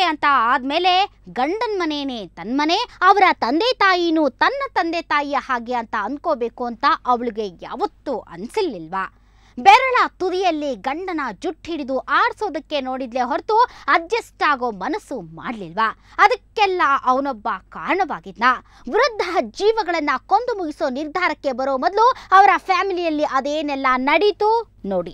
ಅಂತ ಆದ್ಮೇಲೆ ಗಂಡನ ಮನೇನೆ ತನ್ನ ಮನೆ ಅವರ ತಂದೆ ತಾಯಿನೂ ತನ್ನ ತಂದೆ ತಾಯಿಯ ಹಾಗೆ ಅಂತ ಅನ್ಕೋಬೇಕು ಅಂತ ಅವಳಿಗೆ ಯಾವತ್ತೂ ಅನ್ಸಿರ್ಲಿಲ್ವಾ ಬೆರಳ ತುದಿಯಲ್ಲಿ ಗಂಡನ ಜುಟ್ಟು ಹಿಡಿದು ಆಡ್ಸೋದಕ್ಕೆ ನೋಡಿದ್ಲೆ ಹೊರತು ಅಡ್ಜಸ್ಟ್ ಆಗೋ ಮನಸ್ಸು ಮಾಡಲಿಲ್ವಾ ಅದಕ್ಕೆಲ್ಲ ಅವನೊಬ್ಬ ಕಾರಣವಾಗಿದ್ನ ವೃದ್ಧ ಜೀವಗಳನ್ನ ಕೊಂದು ಮುಗಿಸೋ ನಿರ್ಧಾರಕ್ಕೆ ಬರೋ ಮೊದಲು ಅವರ ಫ್ಯಾಮಿಲಿಯಲ್ಲಿ ಅದೇನೆಲ್ಲ ನಡೀತು ನೋಡಿ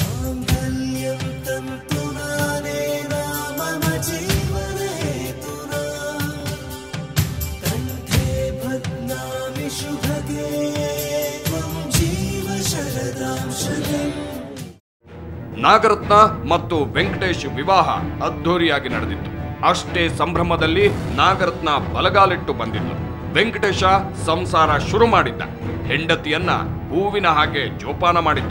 ನಾಗರತ್ನ ಮತ್ತು ವೆಂಕಟೇಶ್ ವಿವಾಹ ಅದ್ಧೂರಿಯಾಗಿ ನಡೆದಿತ್ತು ಅಷ್ಟೇ ಸಂಭ್ರಮದಲ್ಲಿ ನಾಗರತ್ನ ಬಲಗಾಲಿಟ್ಟು ಬಂದಿದ್ಲು ವೆಂಕಟೇಶ ಸಂಸಾರ ಶುರು ಮಾಡಿದ್ದ ಹೆಂಡತಿಯನ್ನ ಹೂವಿನ ಹಾಗೆ ಜೋಪಾನ ಮಾಡಿದ್ದ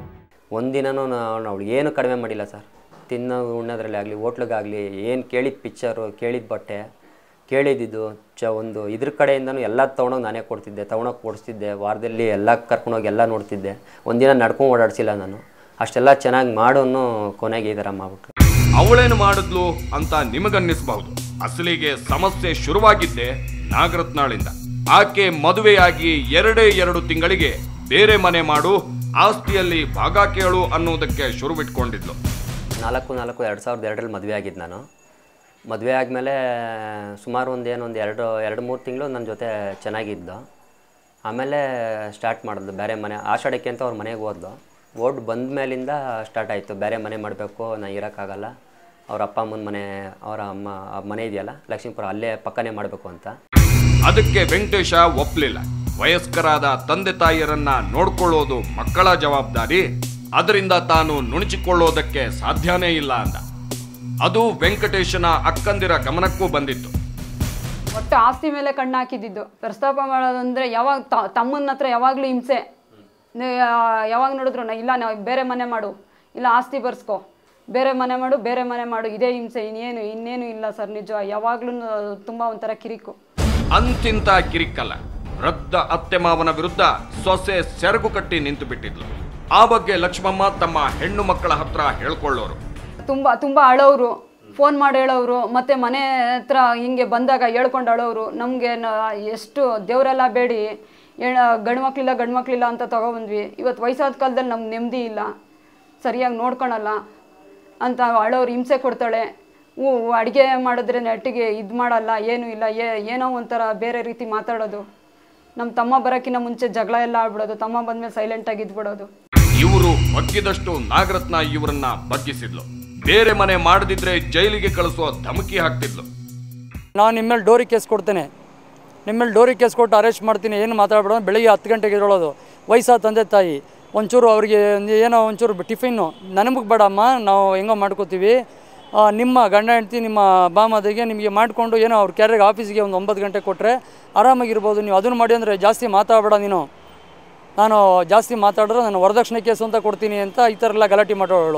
ಒಂದಿನನೂ ನಾನು ಅವಳು ಏನು ಕಡಿಮೆ ಮಾಡಿಲ್ಲ ಸರ್ ತಿನ್ನೋ ಉಣ್ಣೋದ್ರಲ್ಲಿ ಆಗಲಿ ಹೋಟ್ಲಿಗಾಗಲಿ ಏನು ಕೇಳಿದ ಪಿಕ್ಚರು ಕೇಳಿದ ಬಟ್ಟೆ ಕೇಳಿದ್ದು ಚ ಒಂದು ಇದ್ರ ಕಡೆಯಿಂದನೂ ಎಲ್ಲ ತೊಗೊಂಡೋಗಿ ನಾನೇ ಕೊಡ್ತಿದ್ದೆ ತೊಗೊಂಡೋಗಿ ಕೊಡಿಸ್ತಿದ್ದೆ ವಾರದಲ್ಲಿ ಎಲ್ಲ ಕರ್ಕೊಂಡೋಗಿ ಎಲ್ಲ ನೋಡ್ತಿದ್ದೆ ಒಂದಿನ ನಡ್ಕೊಂಡು ಓಡಾಡ್ಸಿಲ್ಲ ನಾನು ಅಷ್ಟೆಲ್ಲ ಚೆನ್ನಾಗಿ ಮಾಡೋನು ಕೊನೆಗೆ ಈ ಥರ ಮಾಡ್ಬಿಟ್ರು ಅವಳೇನು ಮಾಡಿದ್ಲು ಅಂತ ನಿಮಗನ್ನಿಸಬಹುದು ಅಸಲಿಗೆ ಸಮಸ್ಯೆ ಶುರುವಾಗಿದ್ದೆ ನಾಗರತ್ನಾಳಿಂದ ಆಕೆ ಮದುವೆಯಾಗಿ ಎರಡೇ ಎರಡು ತಿಂಗಳಿಗೆ ಬೇರೆ ಮನೆ ಮಾಡು ಆಸ್ತಿಯಲ್ಲಿ ಭಾಗ ಕೇಳು ಅನ್ನೋದಕ್ಕೆ ಶುರುವಿಟ್ಕೊಂಡಿದ್ಲು ನಾಲ್ಕು ನಾಲ್ಕು ಎರಡು ಸಾವಿರದ ಎರಡರಲ್ಲಿ ಮದುವೆ ಆಗಿದ್ದು ನಾನು ಮದುವೆ ಆದಮೇಲೆ ಸುಮಾರು ಒಂದು ಏನು ಒಂದು ಎರಡು ಎರಡು ಮೂರು ತಿಂಗಳು ನನ್ನ ಜೊತೆ ಚೆನ್ನಾಗಿದ್ದು ಆಮೇಲೆ ಸ್ಟಾರ್ಟ್ ಮಾಡಿದ್ಲು ಬೇರೆ ಮನೆ ಆಷಾಢಕ್ಕೆ ಅಂತ ಅವ್ರ ಮನೆಗೆ ಹೋದ್ಲು ಓಡ್ ಬಂದ ಮೇಲಿಂದ ಸ್ಟಾರ್ಟ್ ಆಯಿತು ಬೇರೆ ಮನೆ ಮಾಡಬೇಕು ನಾನು ಇರೋಕ್ಕಾಗಲ್ಲ ಅವ್ರ ಅಪ್ಪ ಅಮ್ಮನ ಮನೆ ಅವರ ಅಮ್ಮ ಆ ಮನೆ ಇದೆಯಲ್ಲ ಲಕ್ಷ್ಮೀಪುರ ಅಲ್ಲೇ ಪಕ್ಕನೇ ಮಾಡಬೇಕು ಅಂತ ಅದಕ್ಕೆ ವೆಂಕಟೇಶ ಒಪ್ಲಿಲ್ಲ ವಯಸ್ಕರಾದ ತಂದೆ ತಾಯಿಯರನ್ನ ನೋಡ್ಕೊಳ್ಳೋದು ಮಕ್ಕಳ ಜವಾಬ್ದಾರಿ ಅದರಿಂದ ತಾನು ನುಣುಚಿಕೊಳ್ಳೋದಕ್ಕೆ ಸಾಧ್ಯನೇ ಇಲ್ಲ ಅಂದ ಅದು ವೆಂಕಟೇಶನ ಅಕ್ಕಂದಿರ ಗಮನಕ್ಕೂ ಬಂದಿತ್ತು ಒಟ್ಟು ಆಸ್ತಿ ಮೇಲೆ ಕಣ್ಣು ಹಾಕಿದ್ದಿದ್ದು ಪ್ರಸ್ತಾಪ ಮಾಡೋದಂದ್ರೆ ಯಾವಾಗ ತ- ತಮ್ಮನ ಹತ್ರ ಯಾವಾಗಲೂ ಹಿಂಸೆ ನೇ- ಯಾವಾಗ ನೋಡಿದ್ರು ನಾ ಇಲ್ಲ ನಾವು ಬೇರೆ ಮನೆ ಮಾಡು ಇಲ್ಲ ಆಸ್ತಿ ಬರ್ಸ್ಕೊ ಬೇರೆ ಮನೆ ಮಾಡು ಬೇರೆ ಮನೆ ಮಾಡು ಇದೇ ಹಿಂಸೆ ಇನ್ನೇನು ಇನ್ನೇನು ಇಲ್ಲ ಸರ್ ನಿಜ ಯಾವಾಗ್ಲೂ ತುಂಬ ಒಂಥರ ಕಿರಿಕು ಅಂತಿಂತ ಕಿರಿಕಲ್ಲ ವೃದ್ಧ ಅತ್ತೆ ಮಾವನ ವಿರುದ್ಧ ಸೊಸೆ ಸೆರಗು ಕಟ್ಟಿ ನಿಂತು ಬಿಟ್ಟಿದ್ಲು ಆ ಬಗ್ಗೆ ಲಕ್ಷ್ಮಮ್ಮ ತಮ್ಮ ಹೆಣ್ಣು ಮಕ್ಕಳ ಹತ್ರ ಹೇಳ್ಕೊಳ್ಳೋರು ತುಂಬ ತುಂಬ ಅಳೋರು ಫೋನ್ ಮಾಡಿ ಹೇಳೋರು ಮತ್ತು ಮನೆ ಹತ್ರ ಹಿಂಗೆ ಬಂದಾಗ ಹೇಳ್ಕೊಂಡು ಅಳೋರು ನಮಗೆ ಎಷ್ಟು ದೇವರೆಲ್ಲ ಬೇಡಿ ಹೆಣ್ ಗಂಡು ಮಕ್ಳಿಲ್ಲ ಗಂಡು ಮಕ್ಳಿಲ್ಲ ಅಂತ ತೊಗೊಬಂದ್ವಿ ಇವತ್ತು ವಯಸ್ಸಾದ ಕಾಲದಲ್ಲಿ ನಮ್ಗೆ ನೆಮ್ಮದಿ ಇಲ್ಲ ಸರಿಯಾಗಿ ನೋಡ್ಕೊಳಲ್ಲ ಅಂತ ಅಳೋರು ಹಿಂಸೆ ಕೊಡ್ತಾಳೆ ಹ್ಞೂ ಅಡುಗೆ ಮಾಡಿದ್ರೆ ನೆಟ್ಟಿಗೆ ಇದು ಮಾಡಲ್ಲ ಏನೂ ಇಲ್ಲ ಏ- ಏನೋ ಒಂಥರ ಬೇರೆ ರೀತಿ ಮಾತಾಡೋದು ನಮ್ಮ ತಮ್ಮ ಬರೋಕ್ಕಿಂತ ಮುಂಚೆ ಜಗಳ ಎಲ್ಲ ಆಡ್ಬಿಡೋದು ತಮ್ಮ ಬಂದಮೇಲೆ ಸೈಲೆಂಟಾಗಿ ಇದ್ಬಿಡೋದು ಇವರು ಬಗ್ಗಿದಷ್ಟು ನಾಗರತ್ನ ಇವರನ್ನ ಬಗ್ಗಿಸಿದ್ಲು ಬೇರೆ ಮನೆ ಮಾಡದಿದ್ರೆ ಜೈಲಿಗೆ ಕಳಿಸುವ ಧಮಕಿ ಹಾಕ್ತಿದ್ಲು ನಾನು ನಿಮ್ಮ ಮೇಲೆ ಡೋರಿ ಕೇಸ್ ಕೊಡ್ತೇನೆ ನಿಮ್ಮ ಮೇಲೆ ಡೋರಿ ಕೇಸ್ ಕೊಟ್ಟು ಅರೆಸ್ಟ್ ಮಾಡ್ತೀನಿ ಏನು ಮಾತಾಡ್ಬೇಡ ಬೆಳಿಗ್ಗೆ ಹತ್ತು ಗಂಟೆಗೆ ಇರೋಳೋದು ವಯಸ್ಸಾದ ತಂದೆ ತಾಯಿ ಒಂಚೂರು ಅವ್ರಿಗೆ ಒಂದು ಏನೋ ಒಂಚೂರು ಟಿಫಿನ್ನು ನನಗೆ ಬೇಡಮ್ಮ ನಾವು ಹೆಂಗೋ ಮಾಡ್ಕೋತೀವಿ ಆ, ನಿಮ್ಮ ಗಂಡ ಹೆಂಡ್ತಿ ನಿಮ್ಮ ಬಾಮದಿಗೆ ನಿಮಗೆ ಮಾಡಿಕೊಂಡು ಏನೋ ಅವ್ರ ಕ್ಯಾರಿಗೆ ಆಫೀಸಿಗೆ ಒಂದು ಒಂಬತ್ತು ಗಂಟೆ ಕೊಟ್ಟರೆ ಆರಾಮಾಗಿರ್ಬೋದು ನೀವು ಅದನ್ನು ಮಾಡಿ ಅಂದರೆ ಜಾಸ್ತಿ ಮಾತಾಡಬೇಡ ನೀನು ನಾನು ಜಾಸ್ತಿ ಮಾತಾಡಿದ್ರೆ ನಾನು ವರದಕ್ಷಿಣೆ ಕೇಸು ಅಂತ ಕೊಡ್ತೀನಿ ಅಂತ ಈ ಥರ ಎಲ್ಲ ಗಲಾಟೆ ಮಾಡೋಳು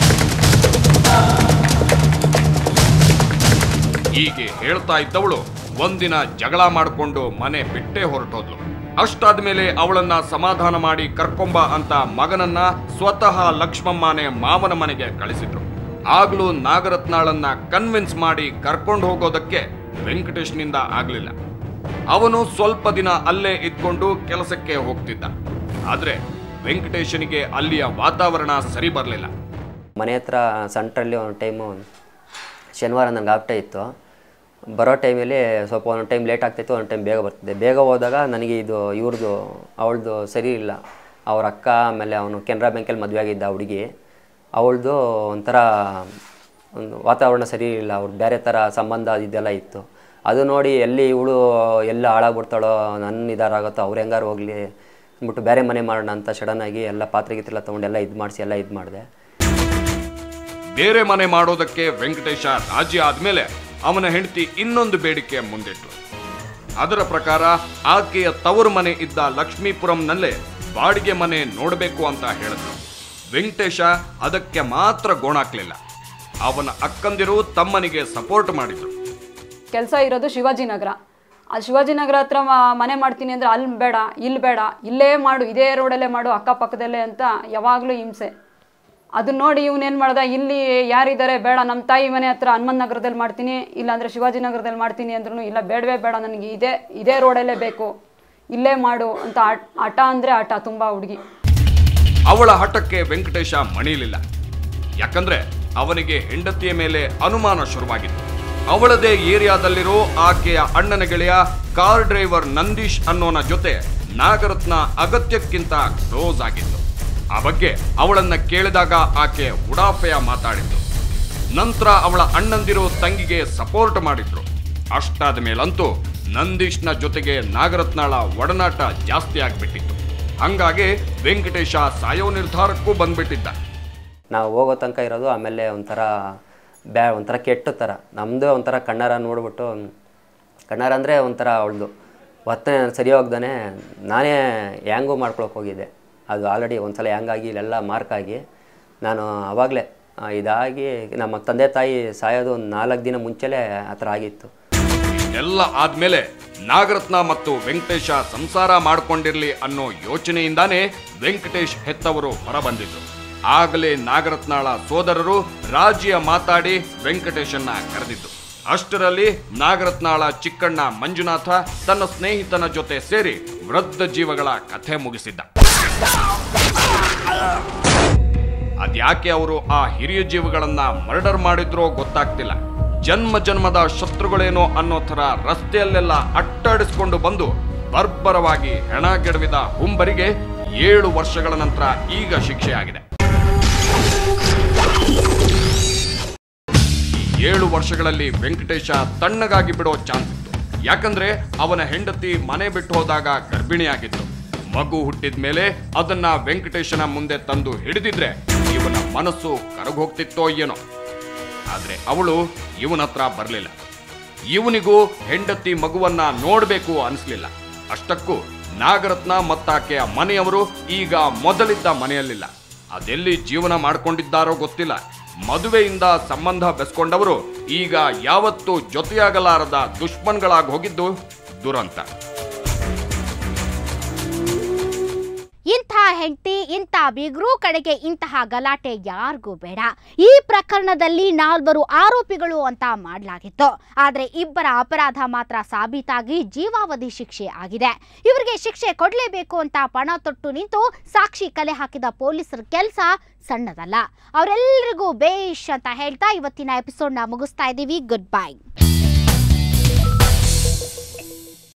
ಹೀಗೆ ಹೇಳ್ತಾ ಇದ್ದವಳು ಒಂದಿನ ಜಗಳ ಮಾಡಿಕೊಂಡು ಮನೆ ಬಿಟ್ಟೇ ಹೊರಟೋದ್ಲು ಅಷ್ಟಾದ್ಮೇಲೆ ಅವಳನ್ನ ಸಮಾಧಾನ ಮಾಡಿ ಕರ್ಕೊಂಬ ಅಂತ ಮಗನನ್ನ ಸ್ವತಃ ಲಕ್ಷ್ಮಮ್ಮನೇ ಮಾವನ ಮನೆಗೆ ಕಳಿಸಿದ್ರು ಆಗ್ಲೂ ನಾಗರತ್ನಾಳನ್ನ ಕನ್ವಿನ್ಸ್ ಮಾಡಿ ಕರ್ಕೊಂಡು ಹೋಗೋದಕ್ಕೆ ವೆಂಕಟೇಶ್ನಿಂದ ಆಗ್ಲಿಲ್ಲ ಅವನು ಸ್ವಲ್ಪ ದಿನ ಅಲ್ಲೇ ಇದ್ಕೊಂಡು ಕೆಲಸಕ್ಕೆ ಹೋಗ್ತಿದ್ದ ಆದ್ರೆ ವೆಂಕಟೇಶನಿಗೆ ಅಲ್ಲಿಯ ವಾತಾವರಣ ಸರಿ ಬರಲಿಲ್ಲ ಮನೆ ಹತ್ರ ಸೆಂಟ್ರಲ್ಲಿ ಒಂದು ಟೈಮು ಶನಿವಾರ ನನಗೆ ಆಫ್ಟೇ ಇತ್ತು ಬರೋ ಟೈಮಲ್ಲಿ ಸ್ವಲ್ಪ ಒಂದು ಟೈಮ್ ಲೇಟ್ ಆಗ್ತಾಯಿತ್ತು ಒಂದು ಟೈಮ್ ಬೇಗ ಬರ್ತಿದ್ದೆ ಬೇಗ ಹೋದಾಗ ನನಗೆ ಇದು ಇವ್ರದ್ದು ಅವಳದು ಸರಿ ಇಲ್ಲ ಅವ್ರ ಅಕ್ಕ ಆಮೇಲೆ ಅವನು ಕೆನರಾ ಬ್ಯಾಂಕಲ್ಲಿ ಮದುವೆ ಆಗಿದ್ದ ಹುಡುಗಿ ಅವಳದು ಒಂಥರ ಒಂದು ವಾತಾವರಣ ಸರಿ ಇಲ್ಲ ಅವ್ರು ಬೇರೆ ಥರ ಸಂಬಂಧ ಇದೆಲ್ಲ ಇತ್ತು ಅದು ನೋಡಿ ಎಲ್ಲಿ ಇವಳು ಎಲ್ಲ ಹಾಳಾಗ್ಬಿಡ್ತಾಳೋ ನನ್ನ ಇದಾರಾಗುತ್ತೋ ಅವ್ರು ಹೆಂಗಾರು ಹೋಗಲಿ ಅಂದ್ಬಿಟ್ಟು ಬೇರೆ ಮನೆ ಮಾಡೋಣ ಅಂತ ಸಡನ್ನಾಗಿ ಎಲ್ಲ ಪಾತ್ರೆ ಗೀತ್ರೆಲ್ಲ ತೊಗೊಂಡು ಎಲ್ಲ ಇದು ಮಾಡಿಸಿ ಎಲ್ಲ ಇದು ಮಾಡಿದೆ ಬೇರೆ ಮನೆ ಮಾಡೋದಕ್ಕೆ ವೆಂಕಟೇಶ ರಾಜಿ ಆದ್ಮೇಲೆ ಅವನ ಹೆಂಡತಿ ಇನ್ನೊಂದು ಬೇಡಿಕೆ ಮುಂದಿಟ್ಲು ಅದರ ಪ್ರಕಾರ ಆಕೆಯ ತವರು ಮನೆ ಇದ್ದ ಲಕ್ಷ್ಮೀಪುರಂನಲ್ಲೇ ಬಾಡಿಗೆ ಮನೆ ನೋಡಬೇಕು ಅಂತ ಹೇಳಿದ್ರು ವೆಂಕಟೇಶ ಅದಕ್ಕೆ ಮಾತ್ರ ಗೋಣಾಕ್ಲಿಲ್ಲ ಅವನ ಅಕ್ಕಂದಿರು ತಮ್ಮನಿಗೆ ಸಪೋರ್ಟ್ ಮಾಡಿದ್ರು ಕೆಲಸ ಇರೋದು ಶಿವಾಜಿನಗರ ಆ ಶಿವಾಜಿನಗರ ಹತ್ರ ಮ- ಮನೆ ಮಾಡ್ತೀನಿ ಅಂದರೆ ಅಲ್ಲಿ ಬೇಡ ಇಲ್ಲಿ ಬೇಡ ಇಲ್ಲೇ ಮಾಡು ಇದೇ ರೋಡಲ್ಲೇ ಮಾಡು ಅಕ್ಕಪಕ್ಕದಲ್ಲೇ ಅಂತ ಯಾವಾಗಲೂ ಹಿಂಸೆ ಅದನ್ನ ನೋಡಿ ಇವನೇನು ಮಾಡ್ದ ಇಲ್ಲಿ ಯಾರಿದ್ದಾರೆ ಬೇಡ ನಮ್ಮ ತಾಯಿ ಮನೆ ಹತ್ರ ಹನುಮಂತ ನಗರದಲ್ಲಿ ಮಾಡ್ತೀನಿ ಇಲ್ಲಾಂದರೆ ಶಿವಾಜಿನಗರದಲ್ಲಿ ಮಾಡ್ತೀನಿ ಅಂದ್ರೂ ಇಲ್ಲ ಬೇಡವೇ ಬೇಡ ನನಗೆ ಇದೇ ಇದೇ ರೋಡಲ್ಲೇ ಬೇಕು ಇಲ್ಲೇ ಮಾಡು ಅಂತ ಆಟ ಆಟ ಅಂದರೆ ಆಟ ತುಂಬ ಹುಡುಗಿ ಅವಳ ಹಠಕ್ಕೆ ವೆಂಕಟೇಶ ಮಣಿಯಲಿಲ್ಲ ಯಾಕಂದ್ರೆ ಅವನಿಗೆ ಹೆಂಡತಿಯ ಮೇಲೆ ಅನುಮಾನ ಶುರುವಾಗಿತ್ತು ಅವಳದೇ ಏರಿಯಾದಲ್ಲಿರೋ ಆಕೆಯ ಅಣ್ಣನ ಗೆಳೆಯ ಕಾರ್ ಡ್ರೈವರ್ ನಂದೀಶ್ ಅನ್ನೋನ ಜೊತೆ ನಾಗರತ್ನ ಅಗತ್ಯಕ್ಕಿಂತ ಕ್ಲೋಸ್ ಆಗಿತ್ತು ಆ ಬಗ್ಗೆ ಅವಳನ್ನ ಕೇಳಿದಾಗ ಆಕೆ ಉಡಾಫೆಯ ಮಾತಾಡಿದ್ದು ನಂತರ ಅವಳ ಅಣ್ಣಂದಿರು ತಂಗಿಗೆ ಸಪೋರ್ಟ್ ಮಾಡಿದ್ರು ಅಷ್ಟಾದ ಮೇಲಂತೂ ನಂದೀಶ್ನ ಜೊತೆಗೆ ನಾಗರತ್ನಾಳ ಒಡನಾಟ ಜಾಸ್ತಿ ಆಗ್ಬಿಟ್ಟಿತ್ತು ಹಂಗಾಗಿ ವೆಂಕಟೇಶ ಸಾಯೋ ನಿರ್ಧಾರಕ್ಕೂ ಬಂದ್ಬಿಟ್ಟಿದ್ದ ನಾವು ಹೋಗೋ ತನಕ ಇರೋದು ಆಮೇಲೆ ಒಂಥರ ಬ್ಯಾ ಒಂಥರ ಕೆಟ್ಟ ಥರ ನಮ್ಮದೇ ಒಂಥರ ಕಣ್ಣಾರ ನೋಡ್ಬಿಟ್ಟು ಕಣ್ಣಾರ ಅಂದರೆ ಒಂಥರ ಅವಳದು ವರ್ತನೆ ಸರಿ ಹೋಗ್ದೇ ನಾನೇ ಹ್ಯಾಂಗೂ ಮಾಡ್ಕೊಳಕ್ಕೆ ಹೋಗಿದ್ದೆ ಅದು ಆಲ್ರೆಡಿ ಒಂದ್ಸಲ ಹ್ಯಾಂಗಾಗಿ ಇಲ್ಲೆಲ್ಲ ಮಾರ್ಕ್ ಆಗಿ ನಾನು ಆವಾಗಲೇ ಇದಾಗಿ ನಮ್ಮ ತಂದೆ ತಾಯಿ ಸಾಯೋದು ಒಂದು ನಾಲ್ಕು ದಿನ ಮುಂಚೆಲೇ ಆ ಥರ ಆಗಿತ್ತು ಎಲ್ಲ ಆದ್ಮೇಲೆ ನಾಗರತ್ನ ಮತ್ತು ವೆಂಕಟೇಶ ಸಂಸಾರ ಮಾಡ್ಕೊಂಡಿರ್ಲಿ ಅನ್ನೋ ಯೋಚನೆಯಿಂದಾನೇ ವೆಂಕಟೇಶ್ ಹೆತ್ತವರು ಹೊರಬಂದಿದ್ರು ಆಗಲೇ ನಾಗರತ್ನಾಳ ಸೋದರರು ರಾಜಿಯ ಮಾತಾಡಿ ವೆಂಕಟೇಶನ್ನ ಕರೆದಿದ್ದು ಅಷ್ಟರಲ್ಲಿ ನಾಗರತ್ನಾಳ ಚಿಕ್ಕಣ್ಣ ಮಂಜುನಾಥ ತನ್ನ ಸ್ನೇಹಿತನ ಜೊತೆ ಸೇರಿ ವೃದ್ಧ ಜೀವಗಳ ಕಥೆ ಮುಗಿಸಿದ್ದ ಅದ್ಯಾಕೆ ಅವರು ಆ ಹಿರಿಯ ಜೀವಗಳನ್ನ ಮರ್ಡರ್ ಮಾಡಿದ್ರೋ ಗೊತ್ತಾಗ್ತಿಲ್ಲ ಜನ್ಮ ಜನ್ಮದ ಶತ್ರುಗಳೇನೋ ಅನ್ನೋ ಥರ ರಸ್ತೆಯಲ್ಲೆಲ್ಲ ಅಟ್ಟಾಡಿಸ್ಕೊಂಡು ಬಂದು ಬರ್ಬರವಾಗಿ ಹೆಣ ಕೆಡವಿದ ಹುಂಬರಿಗೆ ಏಳು ವರ್ಷಗಳ ನಂತರ ಈಗ ಶಿಕ್ಷೆಯಾಗಿದೆ ಈ ಏಳು ವರ್ಷಗಳಲ್ಲಿ ವೆಂಕಟೇಶ ತಣ್ಣಗಾಗಿ ಬಿಡೋ ಚಾನ್ಸ್ ಇತ್ತು ಯಾಕಂದ್ರೆ ಅವನ ಹೆಂಡತಿ ಮನೆ ಬಿಟ್ಟು ಹೋದಾಗ ಗರ್ಭಿಣಿಯಾಗಿತ್ತು ಮಗು ಹುಟ್ಟಿದ ಮೇಲೆ ಅದನ್ನ ವೆಂಕಟೇಶನ ಮುಂದೆ ತಂದು ಹಿಡಿದಿದ್ರೆ ಇವನ ಮನಸ್ಸು ಕರಗೋಗ್ತಿತ್ತೋ ಏನೋ ಆದ್ರೆ ಅವಳು ಇವನ ಹತ್ರ ಬರಲಿಲ್ಲ ಇವನಿಗೂ ಹೆಂಡತಿ ಮಗುವನ್ನ ನೋಡ್ಬೇಕು ಅನ್ಸ್ಲಿಲ್ಲ ಅಷ್ಟಕ್ಕೂ ನಾಗರತ್ನ ಮತ್ತಾಕೆಯ ಮನೆಯವರು ಈಗ ಮೊದಲಿದ್ದ ಮನೆಯಲ್ಲಿಲ್ಲ ಅದೆಲ್ಲಿ ಜೀವನ ಮಾಡ್ಕೊಂಡಿದ್ದಾರೋ ಗೊತ್ತಿಲ್ಲ ಮದುವೆಯಿಂದ ಸಂಬಂಧ ಬೆಸ್ಕೊಂಡವರು ಈಗ ಯಾವತ್ತೂ ಜೊತೆಯಾಗಲಾರದ ದುಶ್ಮನ್ಗಳಾಗಿ ಹೋಗಿದ್ದು ದುರಂತ ಇಂಥ ಹೆಂಡತಿ ಇಂಥ ಬೀಗರು ಕಡೆಗೆ ಇಂತಹ ಗಲಾಟೆ ಯಾರಿಗೂ ಬೇಡ ಈ ಪ್ರಕರಣದಲ್ಲಿ ನಾಲ್ವರು ಆರೋಪಿಗಳು ಅಂತ ಮಾಡಲಾಗಿತ್ತು ಆದರೆ ಇಬ್ಬರ ಅಪರಾಧ ಮಾತ್ರ ಸಾಬೀತಾಗಿ ಜೀವಾವಧಿ ಶಿಕ್ಷೆ ಆಗಿದೆ ಇವರಿಗೆ ಶಿಕ್ಷೆ ಕೊಡಲೇಬೇಕು ಅಂತ ಪಣ ತೊಟ್ಟು ನಿಂತು ಸಾಕ್ಷಿ ಕಲೆ ಹಾಕಿದ ಪೊಲೀಸರ ಕೆಲಸ ಸಣ್ಣದಲ್ಲ ಅವರೆಲ್ಲರಿಗೂ ಬೇಷ್ ಅಂತ ಹೇಳ್ತಾ ಇವತ್ತಿನ ಎಪಿಸೋಡ್ನ ಮುಗಿಸ್ತಾ ಇದ್ದೀವಿ ಗುಡ್ ಬೈ